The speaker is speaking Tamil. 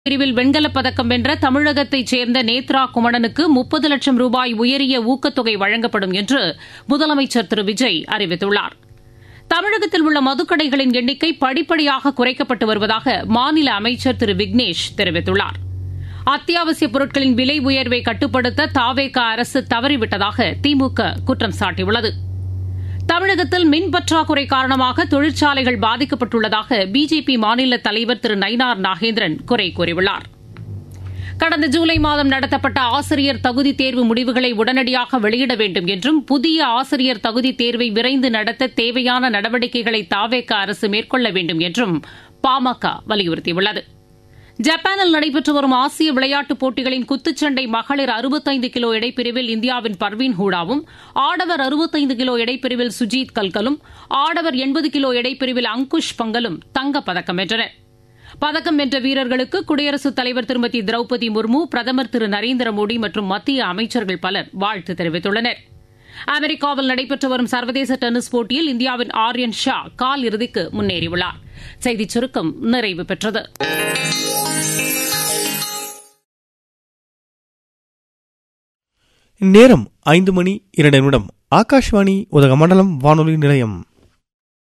பிரிவில் வெண்கலப் பதக்கம் வென்ற தமிழகத்தைச் சேர்ந்த நேத்ரா குமணனுக்கு முப்பது லட்சம் ரூபாய் உயரிய ஊக்கத்தொகை வழங்கப்படும் என்று முதலமைச்சர் திரு விஜய் அறிவித்துள்ளார் தமிழகத்தில் உள்ள மதுக்கடைகளின் எண்ணிக்கை படிப்படியாக குறைக்கப்பட்டு வருவதாக மாநில அமைச்சர் திரு விக்னேஷ் தெரிவித்துள்ளார் அத்தியாவசியப் பொருட்களின் விலை உயர்வை கட்டுப்படுத்த தாவேக அரசு தவறிவிட்டதாக திமுக குற்றம் சாட்டியுள்ளது தமிழகத்தில் மின் பற்றாக்குறை காரணமாக தொழிற்சாலைகள் பாதிக்கப்பட்டுள்ளதாக பிஜேபி மாநில தலைவர் திரு நயினார் நாகேந்திரன் குறை கூறியுள்ளார் கடந்த ஜூலை மாதம் நடத்தப்பட்ட ஆசிரியர் தகுதி தேர்வு முடிவுகளை உடனடியாக வெளியிட வேண்டும் என்றும் புதிய ஆசிரியர் தகுதி தேர்வை விரைந்து நடத்த தேவையான நடவடிக்கைகளை தாவேக அரசு மேற்கொள்ள வேண்டும் என்றும் பாமக வலியுறுத்தியுள்ளது ஜப்பானில் நடைபெற்று வரும் ஆசிய விளையாட்டுப் போட்டிகளின் குத்துச்சண்டை மகளிர் அறுபத்தைந்து கிலோ இடைப்பிரிவில் இந்தியாவின் பர்வீன் ஹூடாவும் ஆடவர் அறுபத்தைந்து கிலோ இடைப்பிரிவில் சுஜீத் கல்கலும் ஆடவர் எண்பது கிலோ இடைப்பிரிவில் அங்குஷ் பங்கலும் தங்கப்பதக்கம் வென்றனர் பதக்கம் வென்ற வீரர்களுக்கு குடியரசுத் தலைவர் திருமதி திரௌபதி முர்மு பிரதமர் திரு நரேந்திர மோடி மற்றும் மத்திய அமைச்சர்கள் பலர் வாழ்த்து தெரிவித்துள்ளனர் அமெரிக்காவில் நடைபெற்று வரும் சர்வதேச டென்னிஸ் போட்டியில் இந்தியாவின் ஆர்யன் ஷா கால் இறுதிக்கு முன்னேறியுள்ளார் செய்திச் சுருக்கம் நிறைவு பெற்றது நேரம் ஐந்து மணி இரண்டு நிமிடம் ஆகாஷ்வாணி உதகமண்டலம் வானொலி நிலையம்